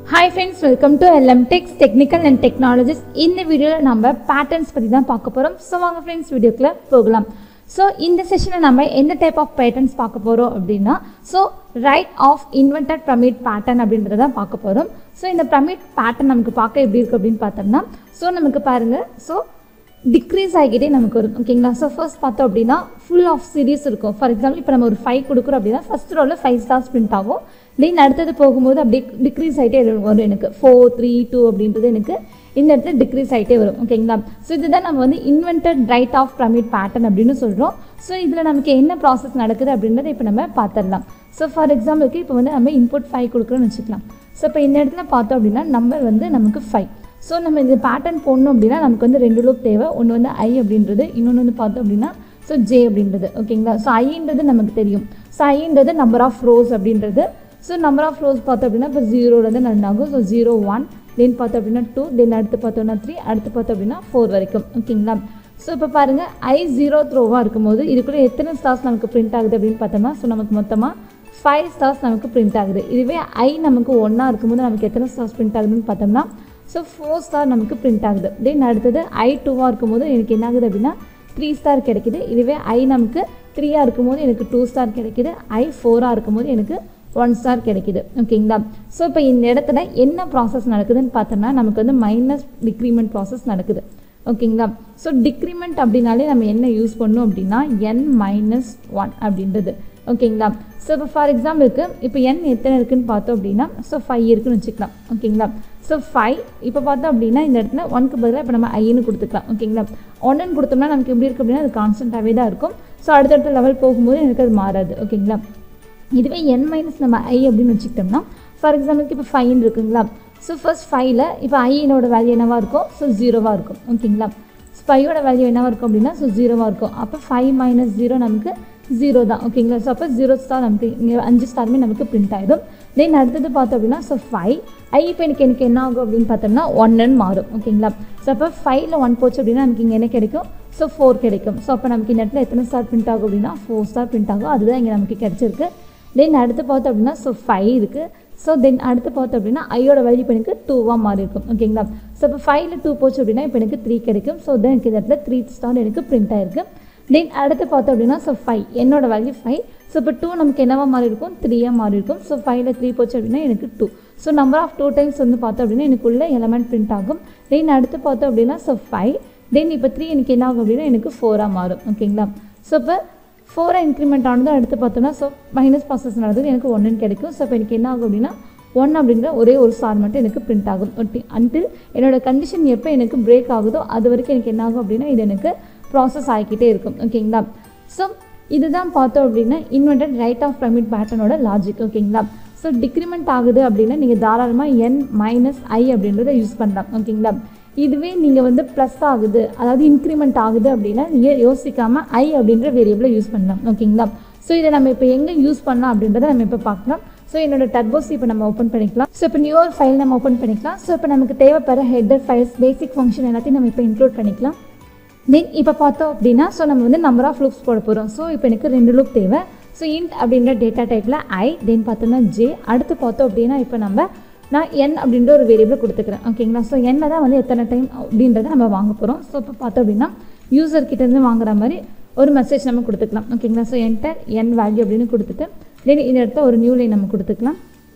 hi friends welcome to LM techs technical and technologies இந்த வீடியோவில் நம்ம பேட்டர்ன்ஸ் பற்றி தான் பார்க்க போகிறோம் ஸோ வாங்க ஃப்ரெண்ட்ஸ் வீடியோக்குள்ளே போகலாம் ஸோ இந்த செஷனில் நம்ம எந்த டைப் ஆஃப் பேட்டர்ன்ஸ் பார்க்க போகிறோம் அப்படின்னா so right of inverted pyramid pattern அப்படின்றத தான் பார்க்க போகிறோம் ஸோ இந்த பிரமிட் பேட்டர்ன் நமக்கு பார்க்க எப்படி இருக்குது அப்படின்னு பார்த்தோம்னா ஸோ நமக்கு பாருங்கள் ஸோ டிக்ரீஸ் ஆகிக்கிட்டே நமக்கு வரும் ஓகேங்களா ஸோ ஃபர்ஸ்ட் பார்த்தோம் அப்படின்னா ஃபுல் ஆஃப் சீரீஸ் இருக்கும் ஃபார் எக்ஸாம்பிள் இப்போ நம்ம ஒரு ஃபைவ் கொடுக்குறோம் அப்படின்னா ஃபஸ்ட் ரோவில் ஃபைவ் ஸ்டார்ஸ் பிரிண்ட் ஆகும் தென் அடுத்தது போகும்போது அப்படியே டிக்ரீஸ் ஆகிட்டே வரும் எனக்கு ஃபோர் த்ரீ டூ அப்படின்றது எனக்கு இந்த இடத்துல டிக்ரீஸ் ஆகிட்டே வரும் ஓகேங்களா ஸோ இதுதான் நம்ம வந்து inverted right of pyramid pattern அப்படின்னு சொல்கிறோம் ஸோ இதில் நமக்கு என்ன ப்ராசஸ் நடக்குது அப்படின்றத இப்போ நம்ம பார்த்துடலாம் ஸோ ஃபார் எக்ஸாம்பிளுக்கு இப்போ வந்து நம்ம இன்புட் ஃபைவ் கொடுக்குறோன்னு வச்சுக்கலாம் ஸோ இப்போ இந்த இடத்துல பார்த்தோம் அப்படின்னா நம்பர் வந்து நமக்கு ஃபைவ் ஸோ நம்ம இந்த பேட்டர்ன் போடணும் அப்படின்னா நமக்கு வந்து ரெண்டு லூப் தேவை ஒன்று வந்து ஐ அப்படின்றது இன்னொன்று வந்து பார்த்தோம் அப்படின்னா ஸோ ஜே அப்படின்றது ஓகேங்களா ஸோ ஐன்றது நமக்கு தெரியும் ஸோ ஐன்றது நம்பர் ஆஃப் ரோஸ் அப்படின்றது ஸோ நம்பர் ஆஃப் ரோஸ் பார்த்தோம் அப்படின்னா இப்போ ஜீரோலேருந்து ரன் ஆகும் ஸோ ஜீரோ ஒன் தென் பார்த்தோம் அப்படின்னா டூ தென் அடுத்து பார்த்தோம்னா த்ரீ அடுத்து பார்த்தோம் அப்படின்னா ஃபோர் வரைக்கும் ஓகேங்களா ஸோ இப்போ பாருங்கள் ஐ ஜீரோ த்ரோவாக இருக்கும்போது இதுக்குள்ளே எத்தனை ஸ்டார்ஸ் நமக்கு பிரிண்ட் ஆகுது அப்படின்னு பார்த்தோம்னா ஸோ நமக்கு மொத்தமாக ஃபைவ் ஸ்டார்ஸ் நமக்கு பிரிண்ட் ஆகுது இதுவே ஐ நமக்கு ஒன்றா இருக்கும்போது நமக்கு எத்தனை ஸ்டார்ஸ் பிரிண்ட் ஆகுதுன்னு பார்த்தோம்னா ஸோ ஃபோர் ஸ்டார் நமக்கு பிரிண்ட் ஆகுது தென் அடுத்தது ஐ டூவாக இருக்கும்போது எனக்கு என்ன ஆகுது அப்படின்னா த்ரீ ஸ்டார் கிடைக்குது இதுவே ஐ நமக்கு த்ரீயாக இருக்கும்போது எனக்கு டூ ஸ்டார் கிடைக்குது ஐ ஃபோராக இருக்கும்போது எனக்கு ஒன் ஸ்டார் கிடைக்குது ஓகேங்களா ஸோ இப்போ இந்த இடத்துல என்ன ப்ராசஸ் நடக்குதுன்னு பார்த்தோம்னா நமக்கு வந்து மைனஸ் டிக்ரிமெண்ட் ப்ராசஸ் நடக்குது ஓகேங்களா ஸோ டிக்ரிமெண்ட் அப்படின்னாலே நம்ம என்ன யூஸ் பண்ணோம் அப்படின்னா என் மைனஸ் ஒன் அப்படின்றது ஓகேங்களா ஸோ இப்போ ஃபார் எக்ஸாம்பிளுக்கு இப்போ என் எத்தனை இருக்குன்னு பார்த்தோம் அப்படின்னா ஸோ ஃபைவ் இருக்குன்னு வச்சுக்கலாம் ஓகேங்களா ஸோ ஃபைவ் இப்போ பார்த்தோம் அப்படின்னா இந்த இடத்துல ஒன்க்கு பதிலாக இப்போ நம்ம ஐன்னு கொடுத்துக்கலாம் ஓகேங்களா ஒன்னு கொடுத்தோம்னா நமக்கு எப்படி இருக்குது அப்படின்னா அது கான்ஸ்டண்ட்டாகவே தான் இருக்கும் ஸோ அடுத்தடுத்த லெவல் போகும்போது எனக்கு அது மாறாது ஓகேங்களா இதுவே என் மைனஸ் நம்ம ஐ அப்படின்னு வச்சுக்கிட்டோம்னா ஃபார் எக்ஸாம்பிளுக்கு இப்போ ஃபைன் இருக்குங்களா ஸோ ஃபர்ஸ்ட் ஃபைவ்ல இப்போ ஐனோட வேல்யூ என்னவாக இருக்கும் ஸோ ஜீரோவாக இருக்கும் ஓகேங்களா ஃபைவோட வேல்யூ என்னவாக இருக்கும் அப்படின்னா ஸோ ஜீரோவாக இருக்கும் அப்போ ஃபைவ் மைனஸ் ஜீரோ நமக்கு ஜீரோ தான் ஓகேங்களா ஸோ அப்போ ஜீரோ ஸ்டார் நமக்கு இங்கே அஞ்சு ஸ்டாருமே நமக்கு பிரிண்ட் ஆகிடும் தென் அடுத்தது பார்த்தோம் அப்படின்னா ஸோ ஃபைவ் ஐ இப்போ எனக்கு எனக்கு என்ன ஆகும் அப்படின்னு பார்த்தோம்னா ஒன்னு மாறும் ஓகேங்களா ஸோ அப்போ ஃபைவ்ல ஒன் போச்சு அப்படின்னா நமக்கு இங்கே என்ன கிடைக்கும் ஸோ ஃபோர் கிடைக்கும் ஸோ அப்போ நமக்கு இந்த இடத்துல எத்தனை ஸ்டார் பிரிண்ட் ஆகும் அப்படின்னா ஃபோர் ஸ்டார் பிரிண்ட் ஆகும் அதுதான் இங்கே நமக்கு கிடச்சிருக்கு தென் அடுத்து பார்த்தோம் அப்படின்னா ஸோ ஃபைவ் இருக்குது ஸோ தென் அடுத்து பார்த்தோம் அப்படின்னா ஐயோட வேல்யூ இப்போ எனக்கு டூவாக மாறி இருக்கும் ஓகேங்களா ஸோ இப்போ ஃபைவ்ல டூ போச்சு அப்படின்னா இப்போ எனக்கு த்ரீ கிடைக்கும் ஸோ தென் எனக்கு இந்த இடத்துல த்ரீ ஸ்டார் எனக்கு பிரிண்ட் ஆயிருக்கு தென் அடுத்து பார்த்தோம் அப்படின்னா ஸோ ஃபைவ் என்னோட வேல்யூ ஃபைவ் ஸோ இப்போ டூ நமக்கு என்னவா மாறி இருக்கும் த்ரீயாக மாறி இருக்கும் ஸோ ஃபைவ்ல த்ரீ போச்சு அப்படின்னா எனக்கு two so number of two times வந்து பார்த்தோம் அப்படின்னா எனக்கு உள்ள எலமெண்ட் பிரிண்ட் ஆகும் தென் அடுத்து பார்த்தோம் அப்படின்னா ஸோ ஃபைவ் தென் இப்போ த்ரீ எனக்கு என்ன ஆகும் அப்படின்னா எனக்கு ஃபோராக மாறும் ஓகேங்களா ஸோ இப்போ ஃபோராக இன்க்ரிமெண்ட் ஆனதும் அடுத்து பார்த்தோம்னா ஸோ மைனஸ் ப்ராசஸ் நடந்தது எனக்கு ஒன்றுன்னு கிடைக்கும் ஸோ இப்போ எனக்கு என்ன ஆகும் அப்படின்னா ஒன் அப்படின்ற ஒரே ஒரு ஸ்டார் மட்டும் எனக்கு பிரிண்ட் ஆகும் ஒட்டி அன்டில் என்னோடய கண்டிஷன் எப்போ எனக்கு பிரேக் ஆகுதோ அது வரைக்கும் எனக்கு என்ன ஆகும் அப்படின்னா இது எனக்கு ப்ராசஸ் ஆகிக்கிட்டே இருக்கும் ஓகேங்களா ஸோ இதுதான் பார்த்தோம் அப்படின்னா இன்வெர்டட் ரைட் ஆஃப் பிரமிட் பேட்டர்னோட லாஜிக் ஓகேங்களா ஸோ டிக்ரிமெண்ட் ஆகுது அப்படின்னா நீங்கள் தாராளமாக என் மைனஸ் ஐ அப்படின்றத யூஸ் பண்ணலாம் ஓகேங்களா இதுவே நீங்கள் வந்து ப்ளஸ் ஆகுது அதாவது இன்க்ரிமெண்ட் ஆகுது அப்படின்னா நீங்கள் யோசிக்காமல் ஐ அப்படின்ற வேரியபிளை யூஸ் பண்ணலாம் ஓகேங்களா ஸோ இதை நம்ம இப்போ எங்கே யூஸ் பண்ணலாம் அப்படின்றத நம்ம இப்போ பார்க்கலாம் ஸோ என்னோட டர்போஸ் இப்போ நம்ம ஓப்பன் பண்ணிக்கலாம் ஸோ இப்போ நியூ ஃபைல் நம்ம ஓப்பன் பண்ணிக்கலாம் ஸோ இப்போ நமக்கு தேவைப்படுற ஹெட்டர் ஃபைல்ஸ் பேசிக் ஃபங்க்ஷன் எல்லாத்தையும் நம்ம இப்போ இன்க்ளூட் பண்ணிக்கலாம் தென் இப்போ பார்த்தோம் அப்படின்னா ஸோ நம்ம வந்து நம்பர் ஆஃப் லூப்ஸ் போட போகிறோம் ஸோ இப்போ எனக்கு ரெண்டு லூப் தேவை ஸோ இன்ட் அப்படின்ற டேட்டா டைப்பில் ஐ தென் பார்த்தோம்னா ஜே அடுத்து பார்த்தோம் அப்படின்னா இப்போ நம்ம நான் என் அப்படின்ற ஒரு வேரியபிள் கொடுத்துக்கிறேன் ஓகேங்களா ஸோ என்ன தான் வந்து எத்தனை டைம் அப்படின்றத நம்ம வாங்க போகிறோம் ஸோ இப்போ பார்த்தோம் அப்படின்னா யூசர் கிட்டேருந்து வாங்குற மாதிரி ஒரு மெசேஜ் நம்ம கொடுத்துக்கலாம் ஓகேங்களா ஸோ என்டர் என் வேல்யூ அப்படின்னு கொடுத்துட்டு தென் இந்த இடத்துல ஒரு நியூ லைன் நம்ம கொடுத்துக்கலாம்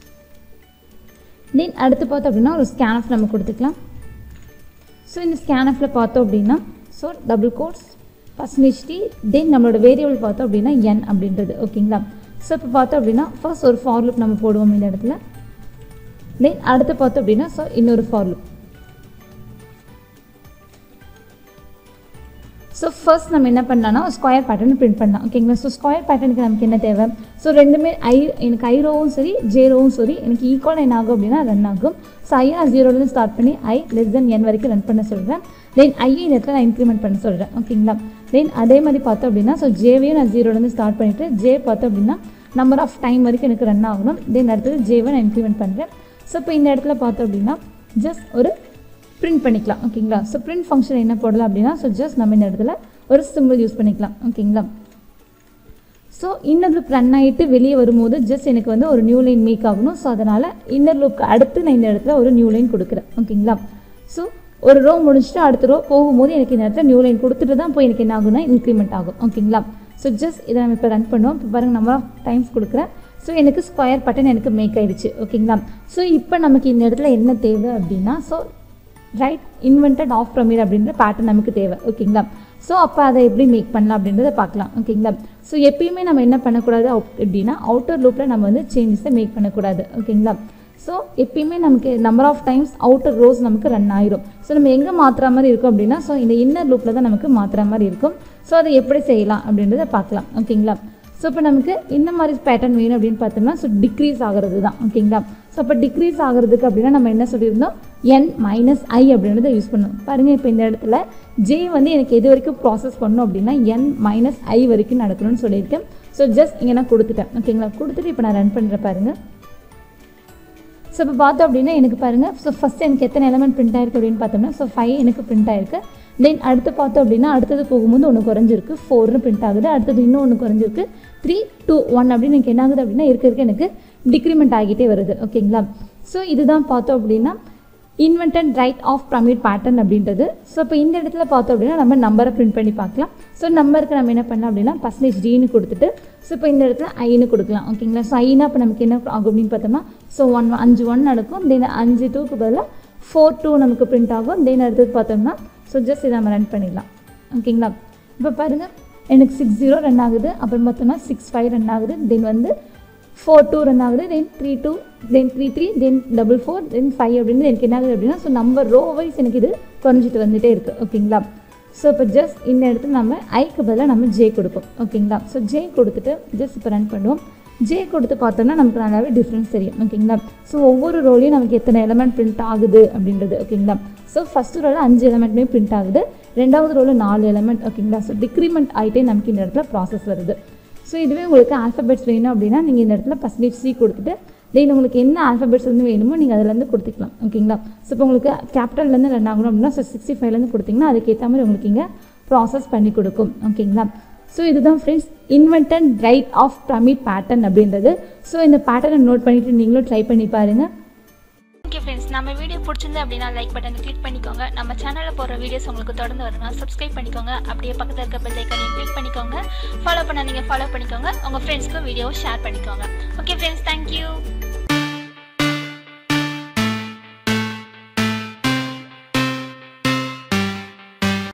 தென் அடுத்து பார்த்தோம் அப்படின்னா ஒரு ஸ்கேனஃப் நம்ம கொடுத்துக்கலாம் ஸோ இந்த ஸ்கேனஃபில் பார்த்தோம் அப்படின்னா so double quotes percentage D then நம்மளோட வேரியபிள் பார்த்தோம் அப்படின்னா என் அப்படின்றது ஓகேங்களா ஸோ இப்போ பார்த்தோம் அப்படின்னா ஃபர்ஸ்ட் ஒரு ஃபார் லுப் நம்ம போடுவோம் இந்த இடத்துல தென் அடுத்து பார்த்தோம் அப்படின்னா ஸோ இன்னொரு ஃபார் லுப் ஸோ ஃபர்ஸ்ட் நம்ம என்ன பண்ணலாம்னா ஸ்கொயர் பேட்டர்ன் பிரிண்ட் பண்ணலாம் ஓகேங்களா ஸோ ஸ்கொயர் பேட்டர்னுக்கு நமக்கு என்ன தேவை ஸோ ரெண்டுமே ஐ எனக்கு ஐ ரோவும் சரி ஜே ரோவும் சரி எனக்கு ஈக்குவலாக என்ன ஆகும் அப்படின்னா ரன் ஆகும் ஸோ ஐ நான் ஜீரோலேருந்து ஸ்டார்ட் பண்ணி ஐ லெஸ் தென் என் வரைக்கும் ரன் பண்ண சொல்கிறேன் தென் ஐயை இந்த இடத்துல நான் இன்க்ரிமெண்ட் பண்ண சொல்கிறேன் ஓகேங்களா தென் அதே மாதிரி பார்த்தோம் அப்படின்னா ஸோ ஜேவையும் நான் ஜீரோலேருந்து ஸ்டார்ட் பண்ணிவிட்டு ஜே பார்த்தோம் அப்படின்னா நம்பர் ஆஃப் டைம் வரைக்கும் எனக்கு ரன் ஆகணும் தென் அடுத்தது ஜேவை நான் இன்க்ரிமெண்ட் பண்ணுறேன் ஸோ இப்போ இந்த இடத்துல பார்த்தோம் அப்படின்னா ஜஸ்ட் ஒரு பிரிண்ட் பண்ணிக்கலாம் ஓகேங்களா ஸோ பிரிண்ட் ஃபங்க்ஷன் என்ன போடலாம் அப்படின்னா ஸோ ஜஸ்ட் நம்ம இந்த இடத்துல ஒரு சிம்பிள் யூஸ் பண்ணிக்கலாம் ஓகேங்களா ஸோ இன்னர் லூப் ரன் ஆகிட்டு வெளியே வரும்போது ஜஸ்ட் எனக்கு வந்து ஒரு நியூ லைன் மேக் ஆகணும் ஸோ அதனால் இன்னர் லூப்க்கு அடுத்து நான் இந்த இடத்துல ஒரு நியூ லைன் கொடுக்குறேன் ஓகேங்களா ஸோ ஒரு ரோ முடிச்சுட்டு அடுத்த ரோ போகும்போது எனக்கு இந்த இடத்துல நியூ லைன் கொடுத்துட்டு தான் போய் எனக்கு என்ன ஆகும்னா இன்க்ரிமெண்ட் ஆகும் ஓகேங்களா ஸோ ஜஸ்ட் இதை நம்ம இப்போ ரன் பண்ணுவோம் இப்போ பாருங்கள் நம்பர் ஆஃப் டைம்ஸ் கொடுக்குறேன் ஸோ எனக்கு ஸ்கொயர் பட்டன் எனக்கு மேக் ஆயிடுச்சு ஓகேங்களா ஸோ இப்போ நமக்கு இந்த இடத்துல என்ன தேவை அப்படின்னா so right inverted of pyramid அப்படின்ற பேட்டர்ன் நமக்கு தேவை ஓகேங்களா ஸோ அப்போ அதை எப்படி மேக் பண்ணலாம் அப்படின்றத பார்க்கலாம் ஓகேங்களா ஸோ எப்பயுமே நம்ம என்ன பண்ணக்கூடாது அவுட் எப்படின்னா அவுட்டர் லூப்பில் நம்ம வந்து சேஞ்சஸை மேக் பண்ணக்கூடாது ஓகேங்களா ஸோ எப்பயுமே நமக்கு number of times outer rows நமக்கு ரன் ஆயிரும் ஸோ நம்ம எங்கே மாற்றுற மாதிரி இருக்கும் அப்படின்னா ஸோ இந்த இன்னர் லூப்பில் தான் நமக்கு மாற்றுற மாதிரி இருக்கும் ஸோ அதை எப்படி செய்யலாம் அப்படின்றத பார்க்கலாம் ஓகேங்களா ஸோ இப்போ நமக்கு இந்த மாதிரி பேட்டர்ன் வேணும் அப்படின்னு பார்த்தோம்னா ஸோ டிக்ரீஸ் ஆகிறது தான் ஓகேங்களா ஸோ அப்போ டிக்ரீஸ் ஆகிறதுக்கு அப்படின்னா நம்ம என்ன சொல்லியிருந்தோம் என் மைனஸ் ஐ அப்படின்றத யூஸ் பண்ணணும் பாருங்கள் இப்போ இந்த இடத்துல ஜே வந்து எனக்கு எது வரைக்கும் ப்ராசஸ் பண்ணணும் அப்படின்னா என் மைனஸ் ஐ வரைக்கும் நடக்கணும்னு சொல்லியிருக்கேன் ஸோ ஜஸ்ட் இங்கே நான் கொடுத்துட்டேன் ஓகேங்களா கொடுத்துட்டு இப்போ நான் ரன் பண்ணுறேன் பாருங்கள் ஸோ இப்போ பார்த்தோம் அப்படின்னா எனக்கு பாருங்கள் ஸோ ஃபஸ்ட் எனக்கு எத்தனை எலமெண்ட் பிரிண்ட் ஆயிருக்கு அப்படின்னு பார்த்தோம்னா ஸோ ஃபைவ் எனக்கு பிரிண்ட் ஆயிருக்கு தென் அடுத்து பார்த்தோம் அப்படின்னா அடுத்தது போகும்போது ஒன்று குறைஞ்சிருக்கு ஃபோர்னு பிரிண்ட் ஆகுது அடுத்தது இன்னும் ஒன்று குறைஞ்சிருக்கு த்ரீ டூ ஒன் அப்படின்னு எனக்கு என்ன ஆகுது அப்படின்னா இருக்க இருக்க எனக்கு டிக்ரிமெண்ட் ஆகிட்டே வருது ஓகேங்களா ஸோ இதுதான் பார்த்தோம் அப்படின்னா inverted right half pyramid pattern அப்படின்றது ஸோ இப்போ இந்த இடத்துல பார்த்தோம் அப்படின்னா நம்ம நம்பரை பிரிண்ட் பண்ணி பார்க்கலாம் ஸோ நம்பருக்கு நம்ம என்ன பண்ணலாம் அப்படின்னா பர்சன்டேஜ் டின்னு கொடுத்துட்டு ஸோ இப்போ இந்த இடத்துல ஐன்னு கொடுக்கலாம் ஓகேங்களா ஸோ ஐனா இப்போ நமக்கு என்ன ஆகும் அப்படின்னு பார்த்தோம்னா ஸோ ஒன் அஞ்சு ஒன் நடக்கும் தென் அஞ்சு டூக்கு பதிலாக ஃபோர் டூ நமக்கு பிரிண்ட் ஆகும் தென் அடுத்தது பார்த்தோம்னா ஸோ ஜஸ்ட் இதை நம்ம ரன் பண்ணிடலாம் ஓகேங்களா இப்போ பாருங்கள் எனக்கு சிக்ஸ் ஜீரோ ரன் ஆகுது அப்புறம் பார்த்தோம்னா சிக்ஸ் ஃபைவ் ரன் ஆகுது தென் வந்து ஃபோர் டூ ரன் ஆகுது then three two then three three then double four then five அப்படின்னு எனக்கு என்ன ஆகுது அப்படின்னா ஸோ நம்பர் ரோ வைஸ் எனக்கு இது குறைஞ்சிட்டு வந்துட்டே இருக்குது ஓகேங்களா ஸோ இப்போ ஜஸ்ட் இந்த இடத்துல நம்ம ஐக்கு பதிலாக நம்ம ஜே கொடுப்போம் ஓகேங்களா ஸோ ஜே கொடுத்துட்டு ஜஸ்ட் இப்போ ரன் பண்ணுவோம் ஜே கொடுத்து பார்த்தோம்னா நமக்கு நல்லாவே டிஃப்ரென்ஸ் தெரியும் ஓகேங்களா ஸோ ஒவ்வொரு ரோலையும் நமக்கு எத்தனை எலமெண்ட் பிரிண்ட் ஆகுது அப்படின்றது ஓகேங்களா ஸோ ஃபஸ்ட்டு ரோவில் அஞ்சு எலமெண்ட்டுமே பிரிண்ட் ஆகுது ரெண்டாவது ரோவில் நாலு எலமெண்ட் ஓகேங்களா ஸோ டிக்ரிமெண்ட் ஆகிட்டே நமக்கு இந்த இடத்துல ப்ராசஸ் வருது ஸோ இதுவே உங்களுக்கு ஆல்ஃபபெட்ஸ் வேணும் அப்படின்னா நீங்கள் இந்த இடத்துல பர்சன்டேஜ் சி கொடுத்துட்டு தென் உங்களுக்கு என்ன ஆல்ஃபபெட்ஸ் வந்து வேணுமோ நீங்கள் அதுலேருந்து கொடுத்துக்கலாம் ஓகேங்களா ஸோ இப்போ உங்களுக்கு கேபிட்டல்லேருந்து ரன் ஆகணும் அப்படின்னா ஸோ சிக்ஸ்டி ஃபைவ்லேருந்து கொடுத்தீங்கன்னா அதுக்கேற்ற மாதிரி உங்களுக்கு இங்கே ப்ராசஸ் பண்ணி கொடுக்கும் ஓகேங்களா ஸோ இதுதான் friends inverted right half pyramid pattern அப்படின்றது ஸோ இந்த பேட்டர்னை நோட் பண்ணிவிட்டு நீங்களும் ட்ரை பண்ணி பாருங்கள் ஓகே ஃப்ரெண்ட்ஸ் நம்ம வீடியோ பிடிச்சிருந்து அப்படின்னா லைக் பட்டனை கிளிக் பண்ணிக்கோங்க நம்ம சேனலில் போகிற வீடியோஸ் உங்களுக்கு தொடர்ந்து வரணும்னா சப்ஸ்கிரைப் பண்ணிக்கோங்க அப்படியே பக்கத்தில் இருக்க பெல் ஐக்கனையும் கிளிக் பண்ணிக்கோங்க ஃபாலோ பண்ண நீங்கள் ஃபாலோ பண்ணிக்கோங்க உங்கள் ஃப்ரெண்ட்ஸ்க்கும் வீடியோவை ஷேர் பண்ணிக்கோங்க ஓகே ஃப்ரெண்ட்ஸ் தேங்க்யூ